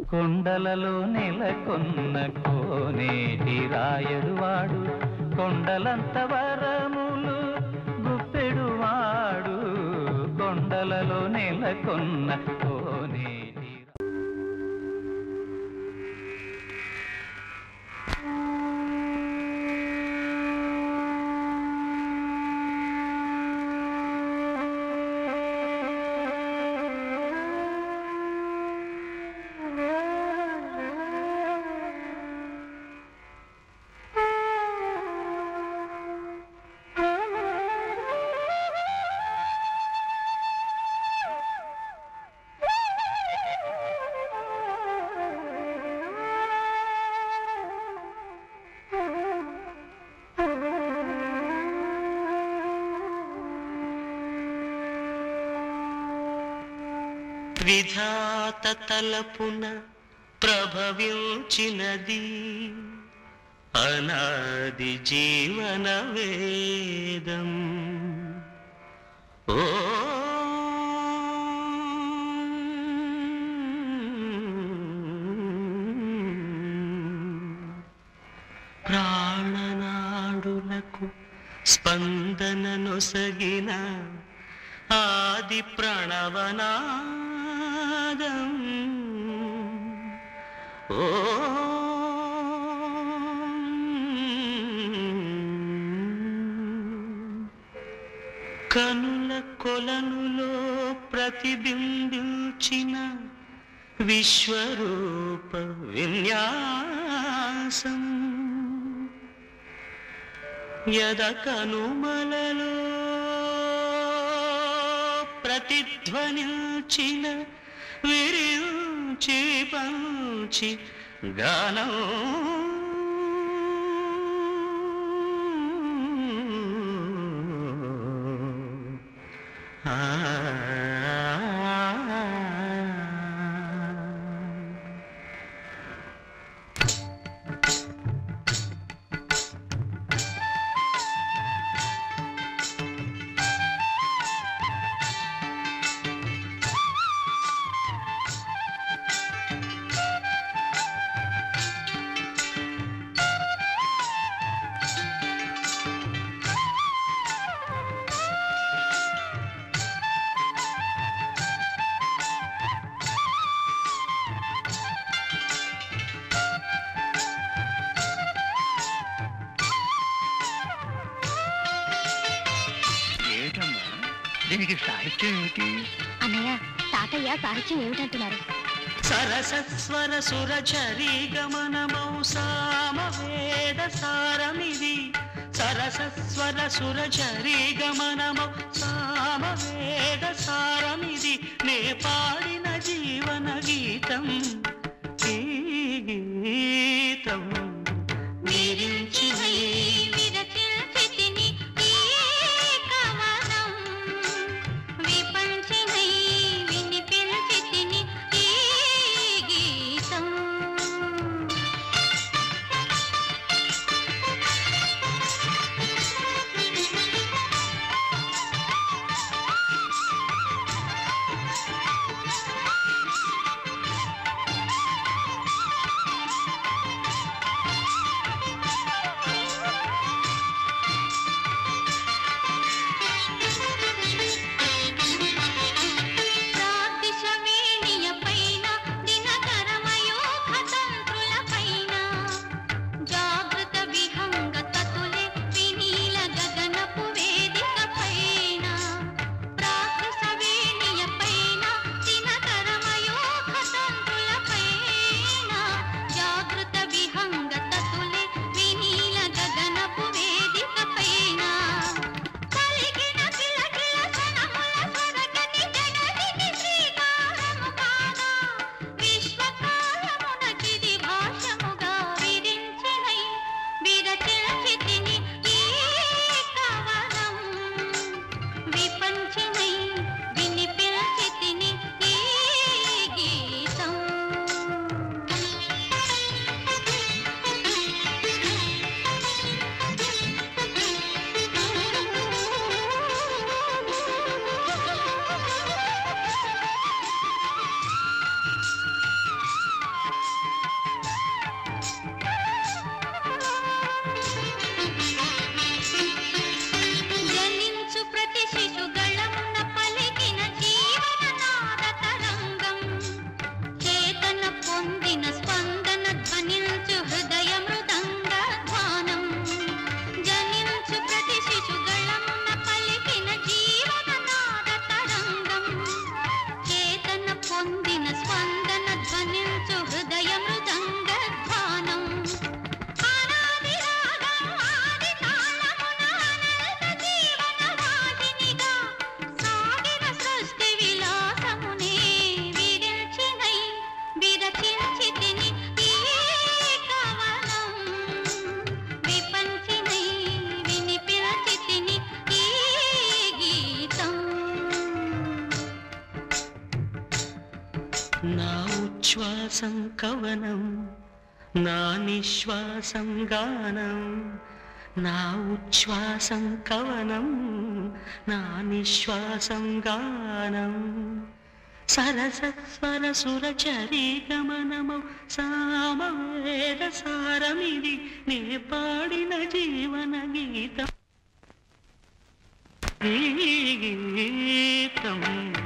కొండలలో నెలకొన్న కోనేటి రాయడు వాడు కొండలంత వరములు గుప్పెడు వాడు కొండలలో నెలకొన్న కోనేటి విధాత తలపున ప్రభవించినది అనాది జీవన వేదం ఓ ప్రాణనాడులకు స్పందన నొసగిన ఆది ప్రణవనాదం ఓ కనుల కొలనులో ప్రతిబింబించిన విశ్వరూప విన్యాసం యద కనుమలలో ప్రతిధ్వనించిన విరించి పంచి గానం ఆ ఏమిటమ్మా దీనికి సాహిత్యం ఏమిటి అన్నయ్య తాతయ్య సాహిత్యం ఏమిటంటున్నారు సరసస్వర సురచరీ గమనమౌ సామవేద సారమిది సరసస్వర సురచరీ గమనమౌ సామవేద సారమిది నే పాడిన జీవన గీతం ఈ గీతం మీరించిన ఈ ఉచ్ఛ్వాసం కవనం నా నిశ్వాసం గానం నా ఉచ్ఛ్వాసం కవనం నా నిశ్వాసం గానం సరసస్వర సురచరీ గమనమౌ సామవేద సారమిది నే పాడిన జీవన గీతం ఈ గీతం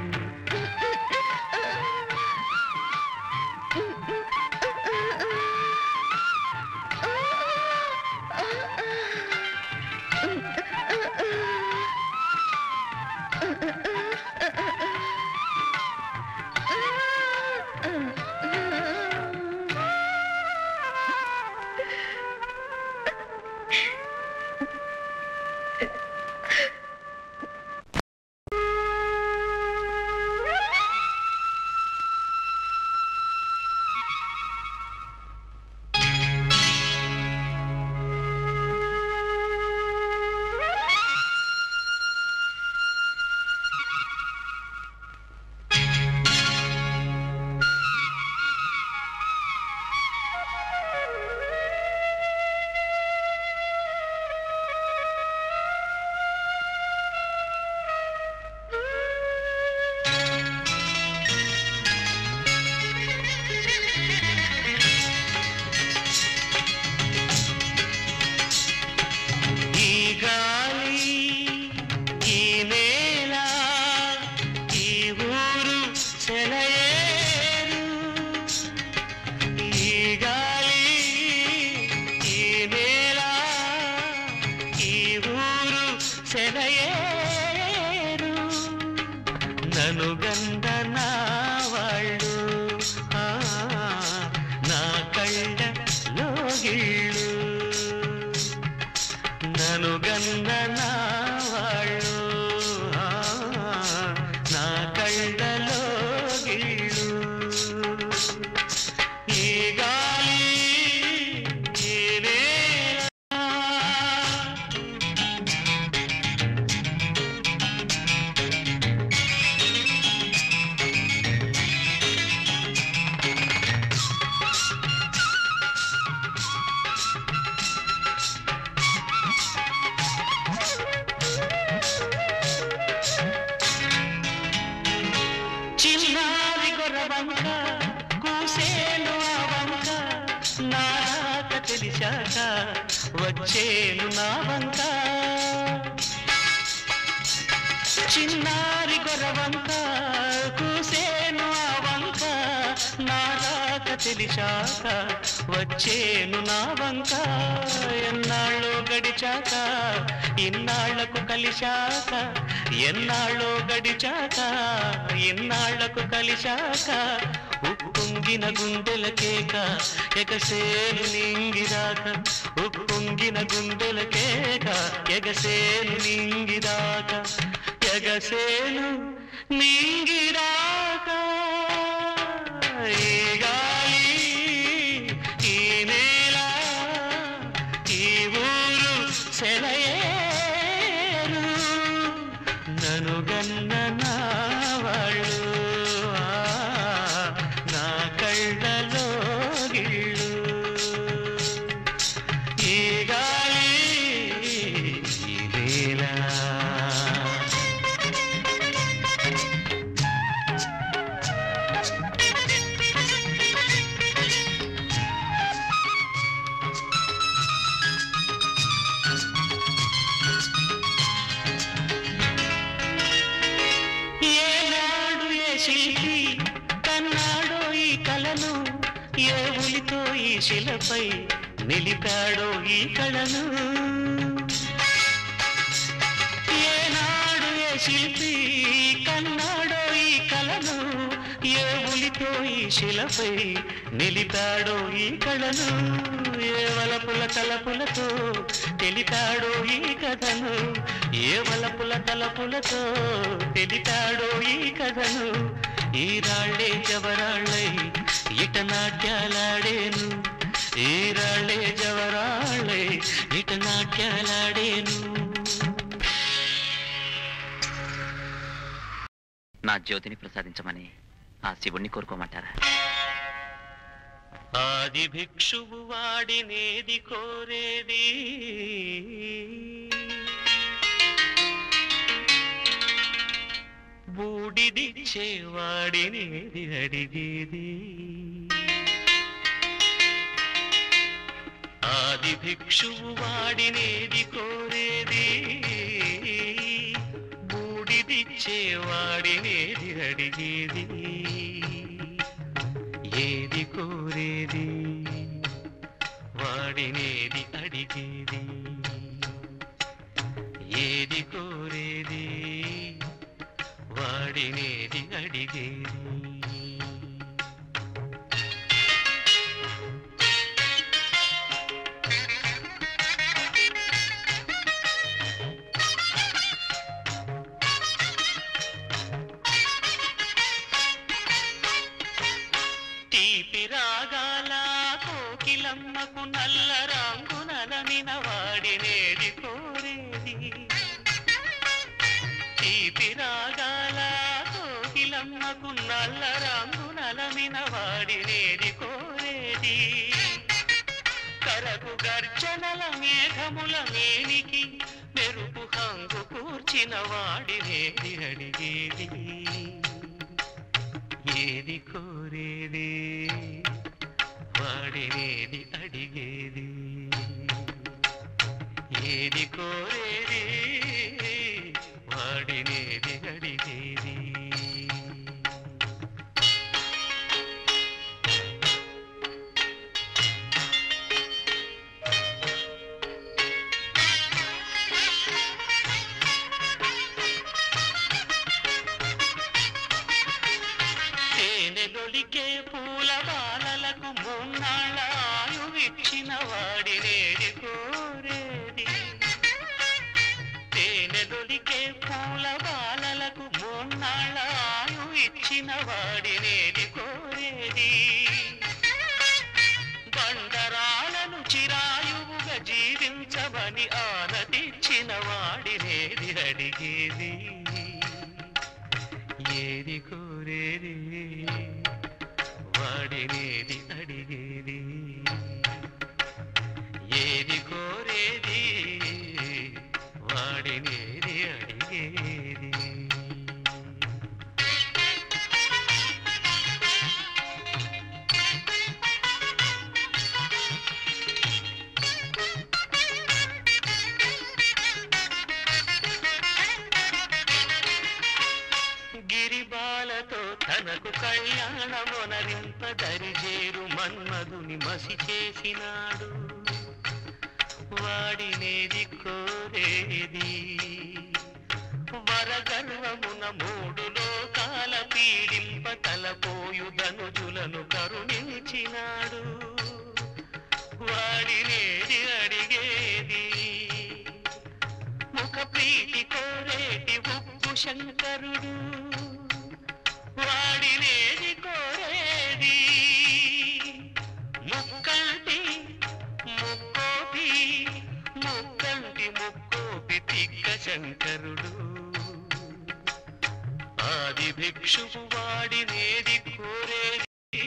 ఈ గాలి ఈ నేల ఈ ఊరు సెలయేరు ఈ గాలి ఈ నేల ఈ ఊరు సెలయేరు నను గంద నా వాళ్ళు ఆ, నా కళ్ళ లోగిళ్ళు నను గన్న నా వాళ్ళు ఆ, నా కళ్ళలో గిళ్ళు ఈ గాలి ఈ నేల చిన్నారి గొర్రవంక కూసేను ఆ వంక నాక తెలిసాక వచ్చేను నా వంక చిన్నారి గొర్రవంక కూసేను ఆ వంక నాక తెలిసాక వచ్చేను నా వంక ఎన్నాళ్ళో గడిచాక ఇన్నాళ్లకు కలిశాక ఎన్నాళ్ళో గడిచాక ఇన్నాళ్లకు కలిశాక ఉప్పొంగిన గుండెల కేక ఎగసేను నింగిదాక ఉప్పొంగిన గుండెల కేక ఎగసేను నింగిదాక ఎగసేను నింగిదాక ఈ గాలి ఈ నేల ఈ ఊరు సెలయేరు నను గన్న నా వాళ్ళు ఆ, నా కళ్ళలో గిళ్ళు ఈ గాలి ఈ నేల ఏనాడు ఏ శిల్పి కన్నాడో ఈ కలను ఏ ఉలితో ఈ శిలపై నిలిపాడో ఈ కళను ఏనాడు ఏ శిల్పి కన్నాడో ఈ కళను ఏ ఉలితో ఈ శిలపై నిలిపాడో ఈ కళను ఏ వలపుల తలపులతో తెలిపాడో ఈ కథను ఏ వలపుల తలపులతో తెలిపాడో ఈ కథను ఈ రాళ్ళే జవరాళ్ళై ఇట నాట్యాలాడేను ఈ రాళ్ళే జవరాళ్ళై ఇట నాట్యాలాడేను నా జ్యోతిని ప్రసాదించమని ఆ శివుణ్ణి కోరుకోమంటారా ఆది భిక్షువు వాడినేది కోరేది బూడిదిచ్చేవాడినేది అడిగేది ఆది భిక్షువు వాడినేది కోరేది బూడిదిచ్చేవాడినేది అడిగేది ఏది కోరేది వాడినేది అడిగేది ఏది కోరేది వాడినేది అడిగేది తీపి రాగాల కోకిలమ్మకు నల్ల రాంగునలమిన వాడినేది కోరేది తీపి రాగాల కోకిలమ్మకు నల్ల రంగునలమిన వాడినేది కోరేది కరకు గర్జనల మేఘముల మేనికి మెరుపు హంగు కూర్చిన వాడినేది అడిగేది ఏది కోరేది వాడినేది అడిగేది ఏది కోరేది వాడినేది అడిగేది తేనెలొలికే పూల బాలలకు మూన్నాళ్ళ ఆయువిచ్చిన వాడినేది కోరేది తేనెలొలికే పూల బాలలకు మూన్నాళ్ళ ఆయు ఇచ్చిన వాడినేది కోరేది బండరాలను చిరాయువుగా జీవించమని ఆనతిచ్చిన వాడినేది అడిగేది ఏది కోరేది వాడినేది అడిగేది ఏది కోరేది వాడినేది అడిగేది గిరిబాలతో తనకు కళ్యాణమునరింప దరిజేరు మన్మధుని మసి చేసినాడు వాడినేది కోరేది వరగర్వమున మూడు లోకాల పీడింప తలపోయు ధనుజులను కరుణించినాడు వాడినేది అడిగేది ముఖ ప్రీతి కోరేటి ఉప్పు శంకరుడు వాడినేది కోరేది ముక్కంటి ముక్కోపి ముక్కంటి ముక్కోపి తిక్క శంకరుడు ఆది భిక్షువు వాడినేది కోరేది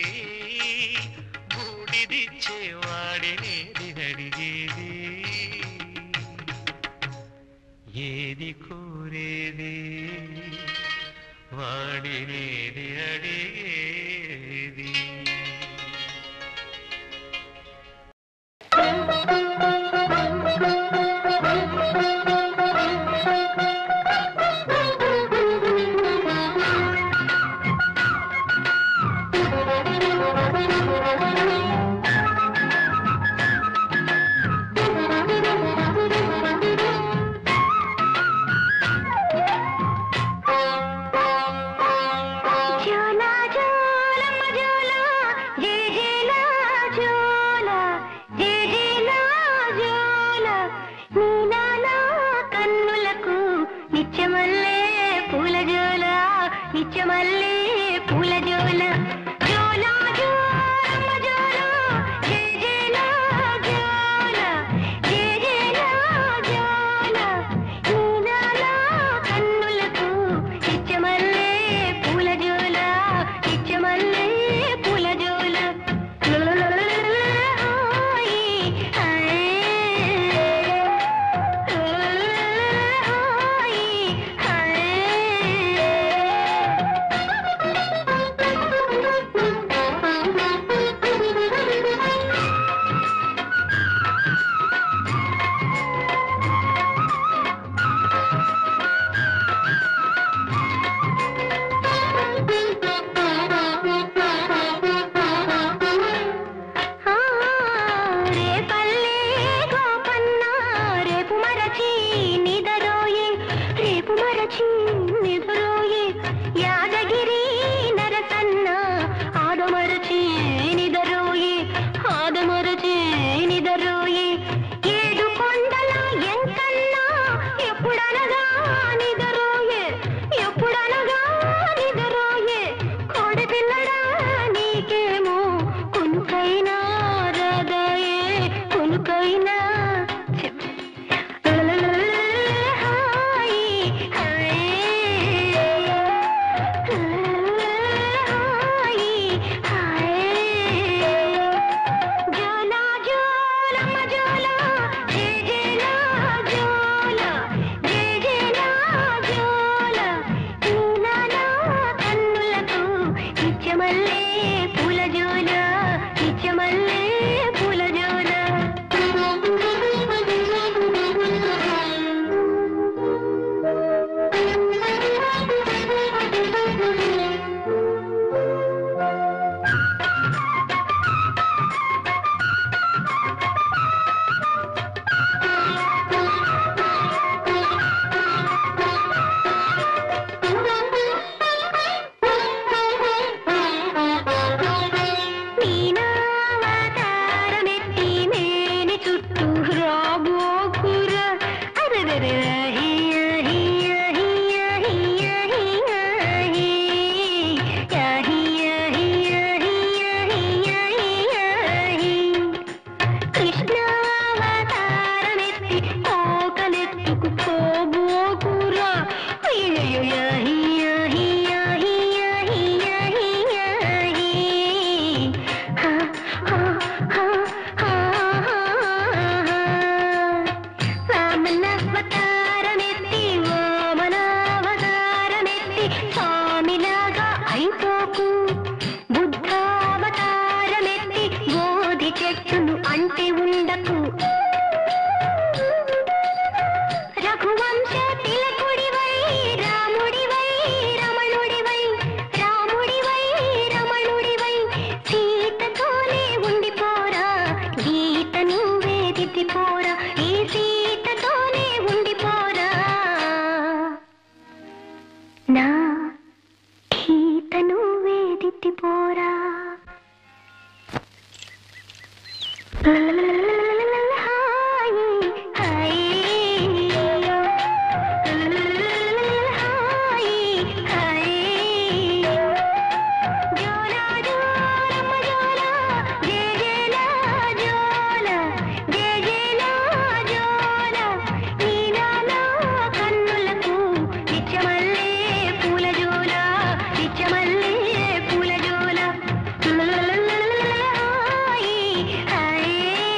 బూడిదిచ్చే వాడినేది అడిగేది ఏది కోరేది వాడినేది అడిగేది జోలా జోలమ్మ జోలా జేజేలా జోలా జేజేలా జోలా నీ నానా కన్నులకు నిత్యమల్లే పూల జోలా నిత్యమల్లే పూల జోలా జోలా జోలమ్మ జోలా జేజేలా జోలా జేజేలా జోలా నీ నానా కన్నులకు నిత్యమల్లే పూల జోల నిత్యమల్లే పూల జోల పూలజోల నిత్యమల్లే పూలజోల నీనావతారమెత్తి మేని చుట్టూ రాబోకుర అరెరెరె హియ హియ హియ హియ హియ హియ హియ హియ హియ హియ హియ కృష్ణావతారమెత్తి కోకలెత్తుకు పోబోకురా అయ్యయ్యో హియ హియ హియ హియ హియ హి హా హా హా హా వామనావతారమెత్తి వామనావతారమెత్తి స్వామిలాగా అయిపోకు బుద్ధావతారమెత్తి బోధి చెట్టును అంటే ఉండకు రఘువంశ తిలకుడివై రాముడివై రమణుడివై రాముడివై రమణుడివై సీతతోనే ఉండిపోరా గీత నువ్వే దిద్దిపోరా ఈ సీతతోనే ఉండిపోరా నా గీత నువ్వే దిద్దిపోరా హాయ్ హాయ్ హాయ్ హాయ్ జోలా జోలమ్మ జోలా జే జేలా జోలా జే జేలా జోలా నీనాలా కన్నులకు నిత్యమల్లే పూల జోలా నిత్యమల్లే పూల జోలా హాయ్ హాయ్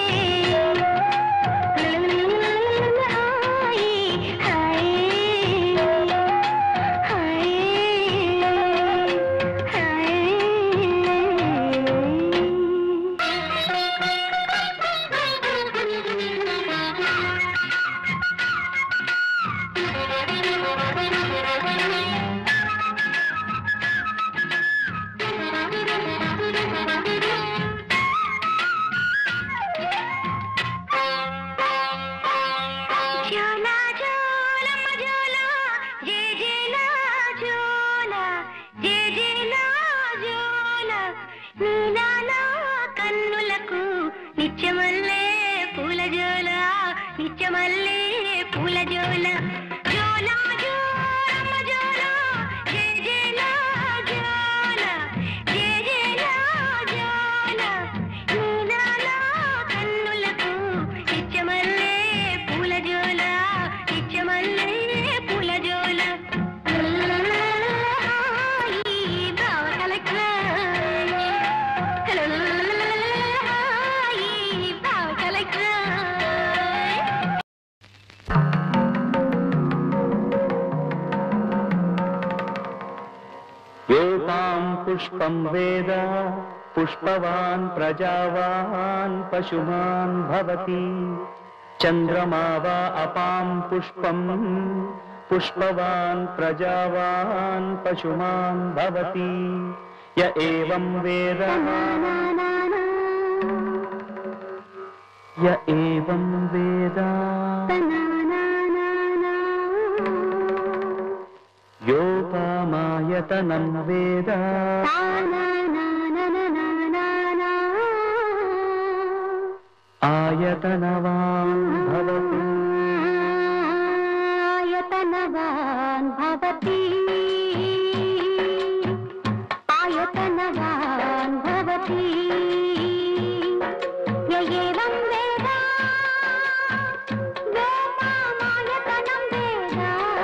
జోలా జోలమ్మ జోలా జే జేలా జోలా జే జేలా జోలా నీలాలా కన్నులకు నిత్యమల్లే పూల జోలా నిత్యమల్లే పూల జోలా జోలా జోలమ్మ జోలా జే జేలా జోలా జే జేలా జోలా నీలాలా కన్నులకు నిత్యమల్లే పూల జోల నిత్యమల్లే పూల జోల హాయి భావ కలెక్టర్ హాయి భావ కలెక్టర్ योपां पुष्पं वेद पुष्पवान् प्रजावान् पशुमान् भवति चन्द्रमा वा अपां पुष्पं पुष्पवान् प्रजावान् पशुमान् भवति य एवं वेद य एवं वेद योपामायतनं वेद आयतनवान् भवति आयतनवान् भवति आयतनवान् भवति य एवं वेद व्योमामायतनं वेद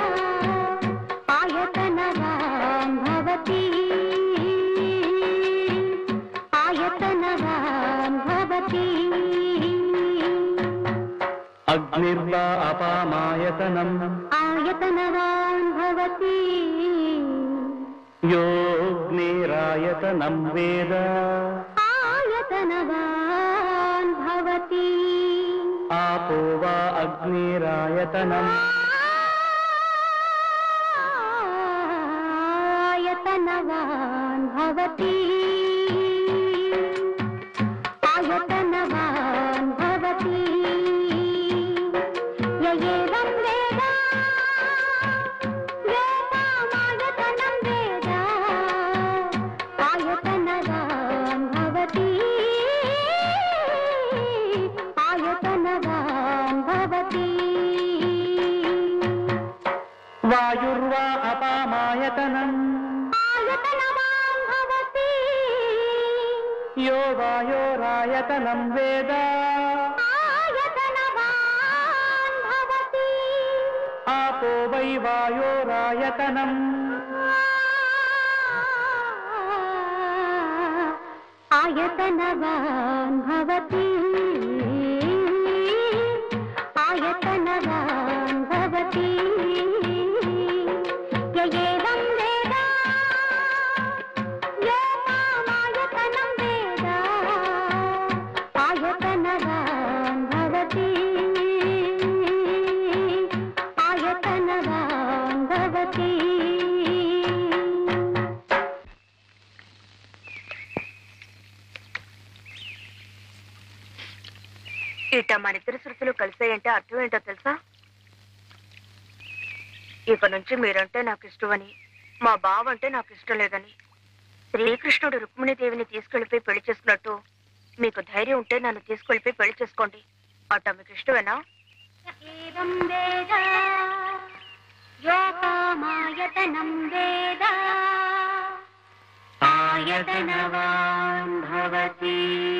आयतनवान् भवति आयतनवान् भवति अग्निर्वा अपामायतनम् आयतनवान् भवति योऽग्निरायतनं वेद ఆయతనవాన్ భవతి आपो वा अग्निरायतनम् ఆయతనవాన్ భవతి ఆయతనవాన్ భవతి యయేవం వేద వేదామాయతనం వేద ఆయతనవాన్ భవతి ఆయతనవాన్ భవతి वायुर्वा अपामायतनम् ఆయతనవాన్ భవతి यो वायोरायतनं वेद ఆయతనవాన్ భవతి आपो वै वायोरायतनम् ఆయతనవాన్ భవతి ఆయతనవాన్ భవతి యయేవం వేద యోమాయతనం వేద ఆయతనవాన్ భవతి ఆయతనవాన్ భవతి ఇట మన ఇద్దరి శృతులు కలిసాయంటే అర్థం ఏంటో తెలుసా ఇక నుంచి మీరంటే నాకు ఇష్టమని మా బావ అంటే నాకు ఇష్టం లేదని శ్రీకృష్ణుడు రుక్మిణీదేవిని తీసుకెళ్లిపోయి పెళ్లి చేసుకున్నట్టు మీకు ధైర్యం ఉంటే నన్ను తీసుకెళ్లిపోయి పెళ్లి చేసుకోండి అట్ట మీకు ఇష్టమేనా ఏవం వేద యోగమాయతనం వేద ఆయతనవాన్ భవతి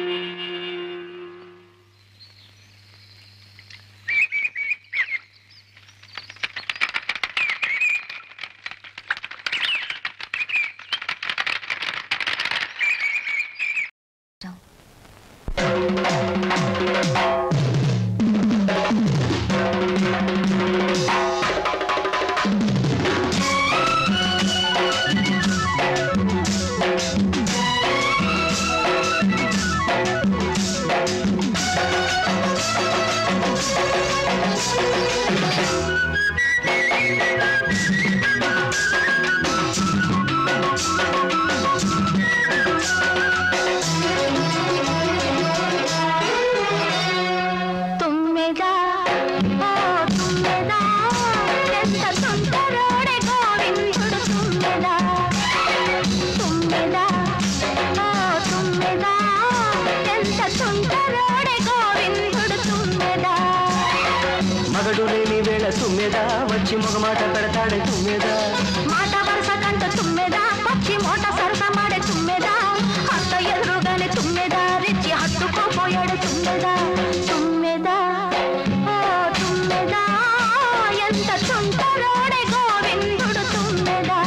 తుమ్మెదా ఓ తుమ్మెదా ఎంత సుందరోడే గోవిందుడు తుమ్మెదా తుమ్మెదా ఓ తుమ్మెదా ఎంత సుందరోడే గోవిందుడు తుమ్మెదా మగడు లేని వేళ తుమ్మెదా వచ్చి మొగమాట పెడతాడే తుమ్మెదా మాట వరుస కంట తుమ్మెదా పక్షి మోట సరస మాడే తుమ్మెదా అత్త ఎదురుగానే తుమ్మెదా రిచ్చి హత్తుకోపోయాడు తుమ్మెదా తుమ్మెదా ఓ తుమ్మెదా ఎంత సుందరోడే గోవిందుడు తుమ్మెదా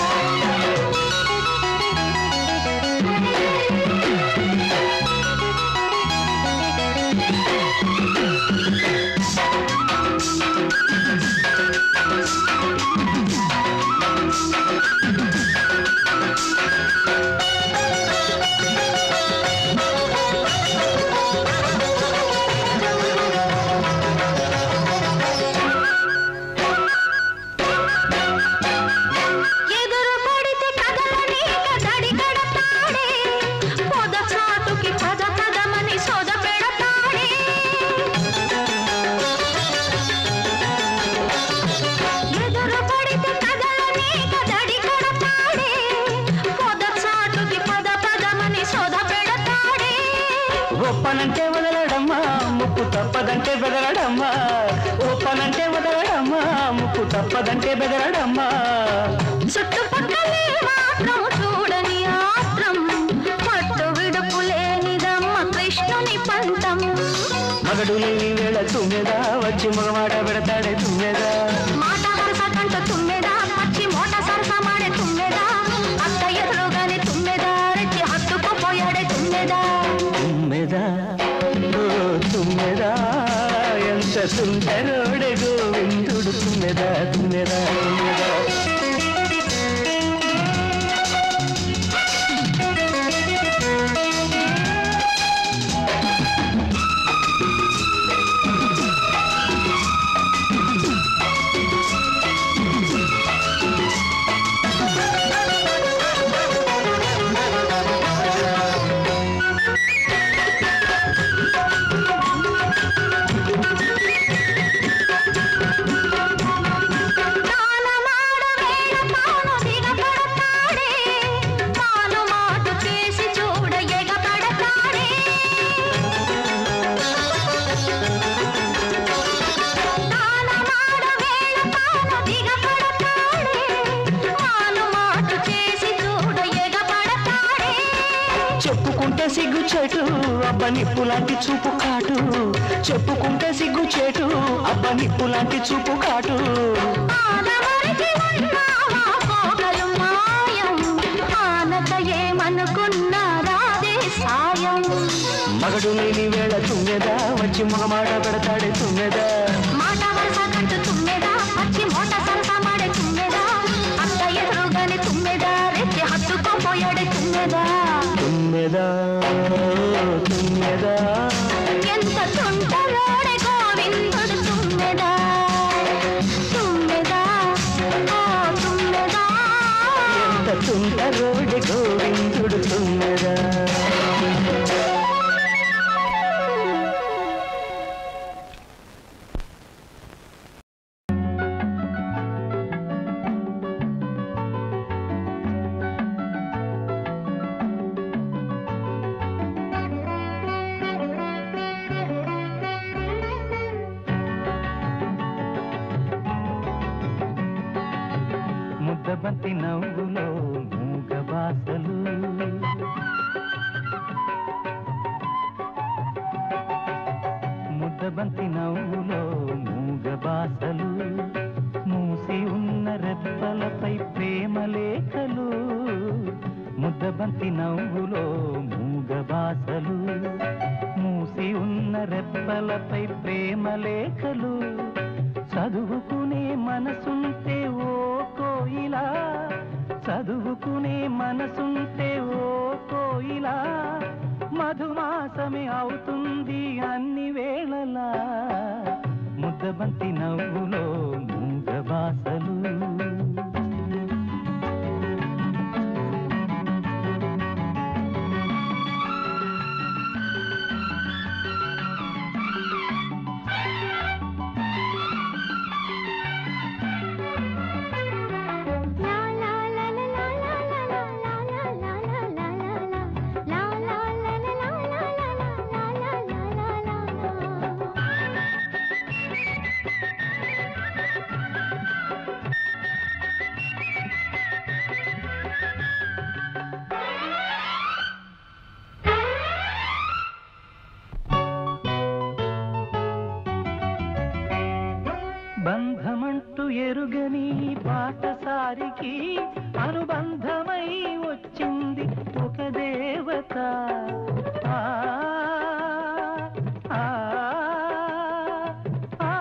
ఎదురు పడితే కదలని కదడి కడతాడే పొద చాటుకి పద పదమని సోద పెడతాడే ఎదురు పడితే కదలని కదడి కడతాడే పొద చాటుకి పద పదమని సోద పెడతాడే ఒప్పనంటే వదలడమ్మా ముప్పు తప్పదంటే బెదరడమ్మా ఒప్పనంటే వదలడమ్మా ముప్పు తప్పదంటే బెదరడమ్మా చుట్టుపక్కలే మాత్రం చూడని ఆత్రం పట్టు విడుపు లేనిదమ్మ కృష్ణుని పంతం మగడు లేని వేళ తుమ్మెదా వచ్చి మొగమాట పెడతాడే తుమ్మెదా మాట వరుస కంట తుమ్మెదా పచ్చి మోట సరస మాడే తుమ్మెదా అత్త ఎదురుగానే తుమ్మెదా రెచ్చి హత్తుకుపోయాడే తుమ్మెదా తుమ్మెదా ఓ తుమ్మెదా ఎంత సుందరోడే గోవిందుడు తుమ్మెదా తుమ్మెదా తుమ్మెదా చెప్పుకుంటే సిగ్గు చెటు అబ్బ నిప్పు లాంటి చూపు కాటు చెప్పుకుంటే సిగ్గు చెటు అబ్బ నిప్పు లాంటి చూపు కాటు ఆనమరిచి ఉన్నావా పోగలు మాయం ఆనక ఏమనుకున్నా రాదే సాయం మగడు లేని వేళ తుమ్మెదా వచ్చి మగమాట పెడతాడే తుమ్మెదా మాట వరస కంటూ తుమ్మెదా వచ్చి మోట సరస మాడే తుమ్మెదా అత్త ఎదురుగానే తుమ్మెదా రెచ్చి హత్తుకోపోయాడే తుమ్మెదా తుమ్మెదా తుమ్మెదా ఎంత తుంటరోడే గోవిందుడు తుమ్మెదా తుమ్మెదా ఓ తుమ్మెదా ఎంత తుంట రోడి గోవిందుడు తుమ్మెదా ముద్దబంతి నవ్వులో మూగ బాసలు ముద్దబంతి నవ్వులో మూగ బాసలు మూసి ఉన్న రెప్పలపై ప్రేమ లేఖలు ముద్దబంతి నవ్వులో మూగ బాసలు మూసి ఉన్న రెప్పలపై ప్రేమ లేఖలు చదువుకునే మనసుంటే ఓ కోయిలా చదువుకునే మనసుంటే ఓ కోయిలా మధుమాసమే అవుతుంది అన్ని వేళలా ముద్దబంతి నవ్వులో మూగ బాసలు బంధమంటూ ఎరుగని పాటసారికి అనుబంధమై వచ్చింది ఒక దేవత ఆ, ఆ, ఆ.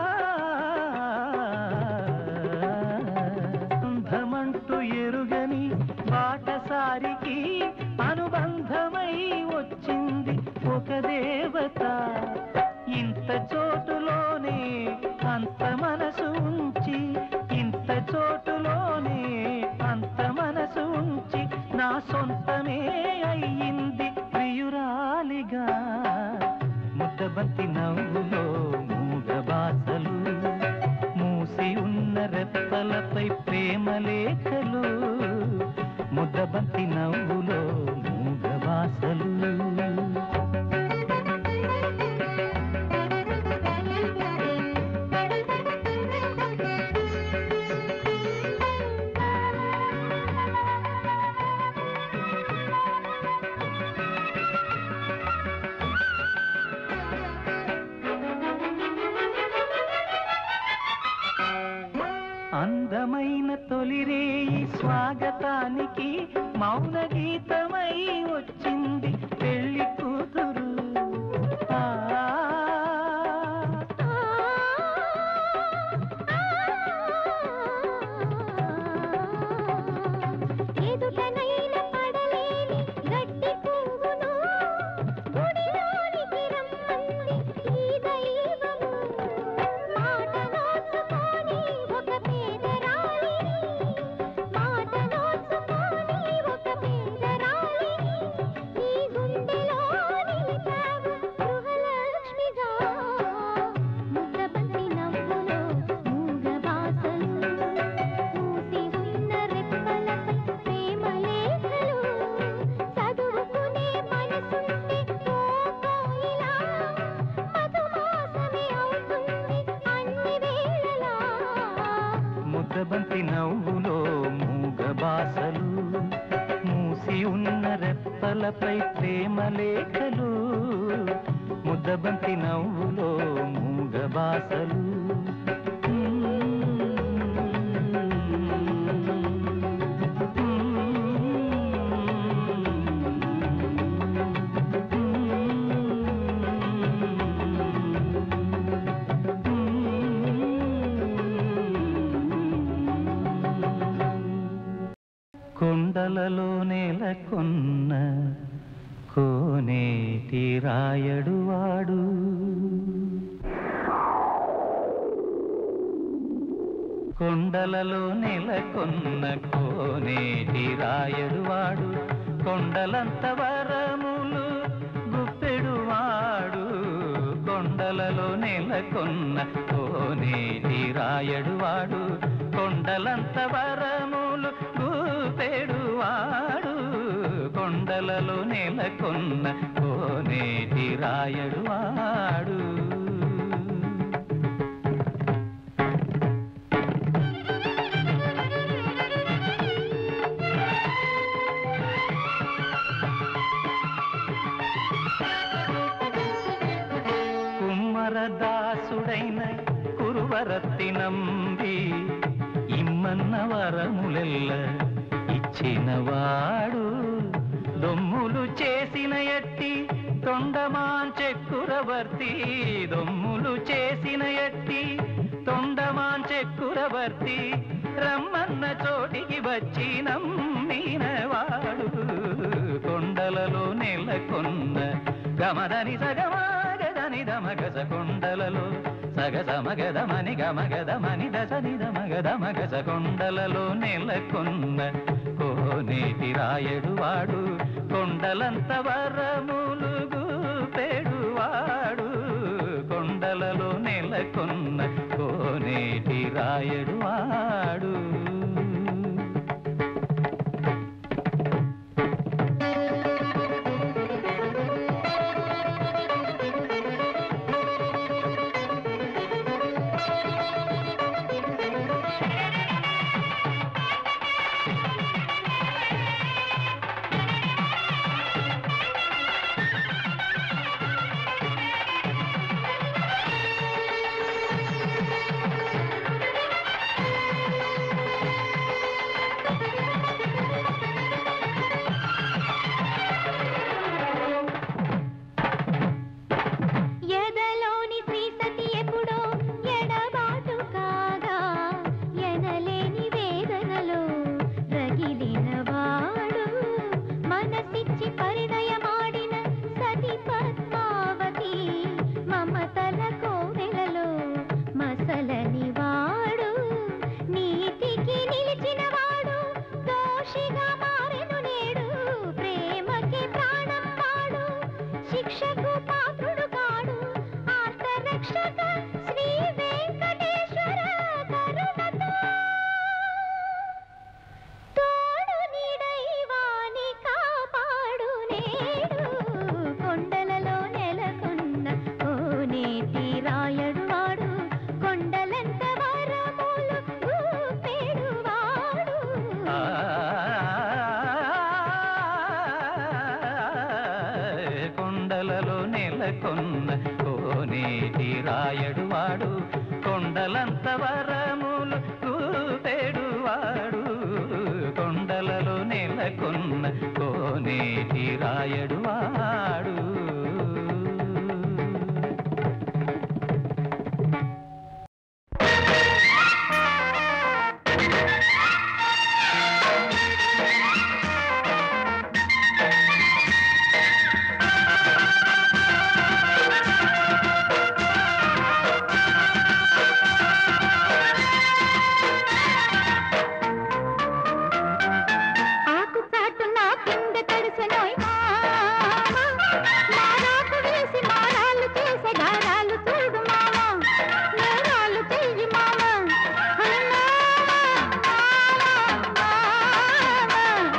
బంధమంటూ ఎరుగని పాటసారికి అనుబంధమై వచ్చింది ఒక దేవత ఇంత చోటులోనే అంత మనసు ఉంచి ఇంత చోటులోనే అంత మనసు ఉంచి నా సొంతమే అయ్యింది ప్రియురాలిగా ముద్దబంతి నవ్వులో మూగ బాసలు మూసి ఉన్న రెప్పలపై ప్రేమ లేఖలు ముద్దబంతి నవ్వులో మూగ బాసలు అందమైన తొలిరేయి స్వాగతానికి మౌన గీతమై వచ్చింది పెళ్లి కూతురు ఆ, ఎదుటనైన పడలేని గడ్డి పువ్వును గుడిలోనికి రమ్మంది ఈ దైవము మాట నోచుకొని ఒక పేదరాలిని మాట నోచుకొని ఒక పేదరాలిని ప్రేమ లేఖలు ముద్దబంతి నవ్వులో మూగ బాసలు కొండలలో నెలకొన్న కోనేటి రాయడు వాడు కొండలలో నెలకొన్న కోనేటి రాయడు వాడు కొండలంత వరములు గుప్పెడు వాడు కొండలలో నెలకొన్న కోనేటి రాయడు వాడు కొండలంత వరములు గుప్పెడు వాడు కొండలలో నెలకొన్న కోనేటి రాయడు వాడు కుమ్మరదాసుడైన కురువరత్తి నంబి ఇమ్మన్న వరములెల్ల ఇచ్చినవాడు దొమ్ములు చేసిన ఎట్టి తొండమాంచెక్కురవర్తి దొమ్ములు చేసిన ఎట్టి తొండమాంచెక్కురవర్తి రమ్మన్న చోటికి వచ్చి నమ్మినవాడు కొండలలో నెలకొన్న గమదని సగమాగదని దమగజ కొండలలో సగస మగదమని గమగదమని దశని దమగద మగజ కొండలలో నెలకొన్న కోనేటి రాయడు వాడు కొండలంత వరములుగు పెడువాడు కొండలలో నెలకొన్న కోనేటి రాయడు వాడు ఎదలోని శ్రీ సతి ఎప్పుడో ఎడబాటు కాగా ఎనలేని వేదనలో రగిలిన వాడు మనసిచ్చి పరిణయమాడిన సతి పద్మావతి మమతల కోవెలలో మసలని వాడు నీతికి నిలిచిన వాడు దోషిగా మారెను నేడు ప్రేమకి ప్రాణం వాడు శిక్షకు పాత్రుడు కాడు ఆర్తరక్షక శ్రీ వెంకటేశ్వర కరుణతో తోడు నీడైవాని కాపాడు నేడు కొండలలో నెలకొన్న కోనేటి రాయడు వాడు కొండలంత వరములు ఊపేడు వాడు కొండలలో నెలకొన్న కోనేటి రాయడు వాడు కొండలంత వరములు కూపెడువాడు కొండలలో నెలకొన్న కోనేటి రాయడు వాడు ఆకు చాటున కింద తడిసెనోయ్ మామ. మారాకు వేసి మారాలు చేసే గారాలు చూడు మామ. నేరాలు చెయ్యి మామ. హై మామ, మామ, మామ.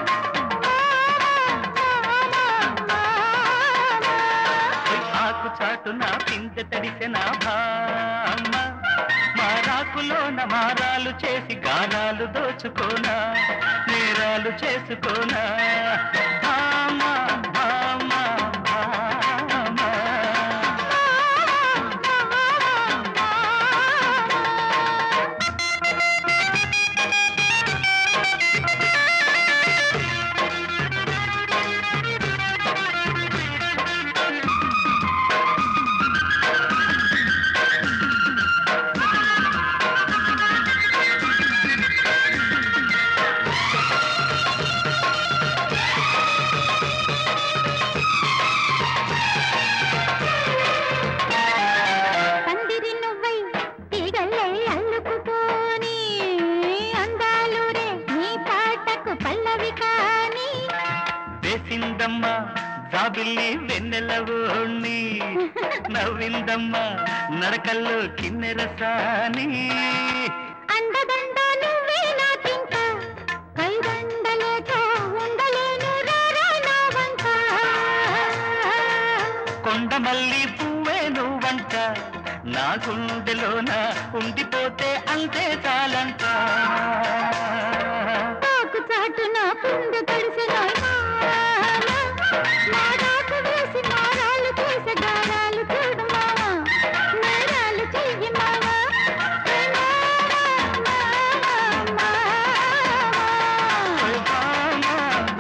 మామ, మామ. ఆకు చాటున పిందె తడిసిన భామ మారాకులోన మారాలు చేసి గానాలు దోచుకోనా నేరాలు చేసుకోనా భామ భామ నవ్వోణ్ణి నవ్విందమ్మ నడకల్లో కిన్నెరసాని అండదండ నువ్వే నాకింక కైదండలేక ఉండలేను రారా నా వంక కొండమల్లి పువ్వే నువ్వంట నా గుండెలోన ఉండిపోతే అంతే చాలంట తాకు చాటున పుండు తడిసిన మారాకు వేసి మారాలు చేసే గారాలు చూడు మావా నేరాలు చెయ్యి మావా ఏ మావా, మావా, మావా.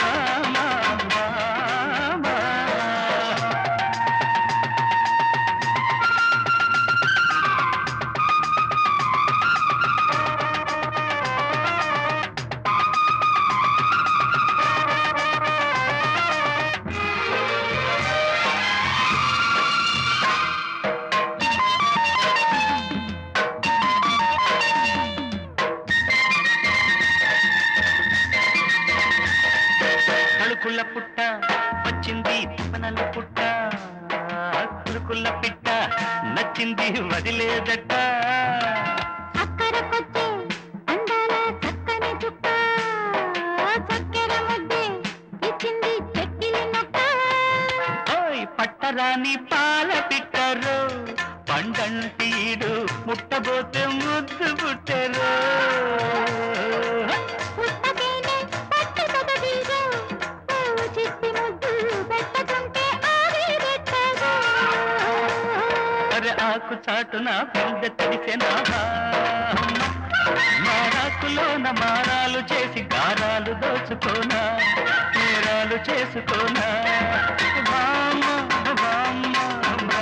కడుకుల పుట్ట వచ్చింది తిప్పనల పుట్ట కులుకుల పిట్ట నచ్చింది వదిలేదట అక్కరకొచ్చే అందాల చక్కని చుక్క చక్కెర ముద్దే ఇచ్చింది చెక్కిలి నొక్క ఓయ్ పట్టరాని పాల పిట్టరు పండంటీడు ముట్టబోతే ముద్దు పుట్టరు పుట్టకేనే పట్టు కదదీగో ఓ చిట్టి ముద్దు పెట్టకుంటే ఆవిరెట్టగా అరే ఆకు చాటున బింద తెలిసిన మారాకులోన మారాలు చేసి గారాలు దోచుకోనా నేరాలు చేసుకోనా వామ, వామ, వామ.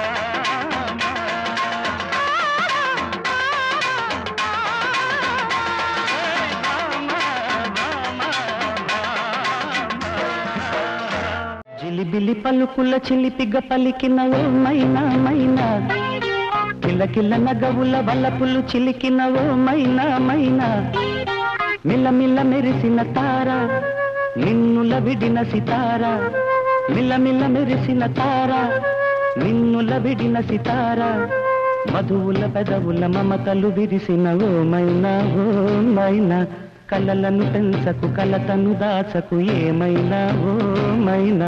ఏయ్ వామ, వామ, వామ. జిలిబిలి పలుకుల చిలిపిగ పలికిన ఓ మైనా మైనా కిలకిల నగవుల వలపులు చిలికిన ఓ మైనా మైనా మిల్లమిల్ల మెరిసిన తార నిన్నుల విడిన సితార మిల్లమిల్ల మెరిసిన తార నిన్నుల విడిన సితార మధువుల పెదవుల మమతలు విరిసిన ఓ మైనా ఓ మైనా కలలను పెంచకు కలతను దాచకు ఏమైనా ఓ మైనా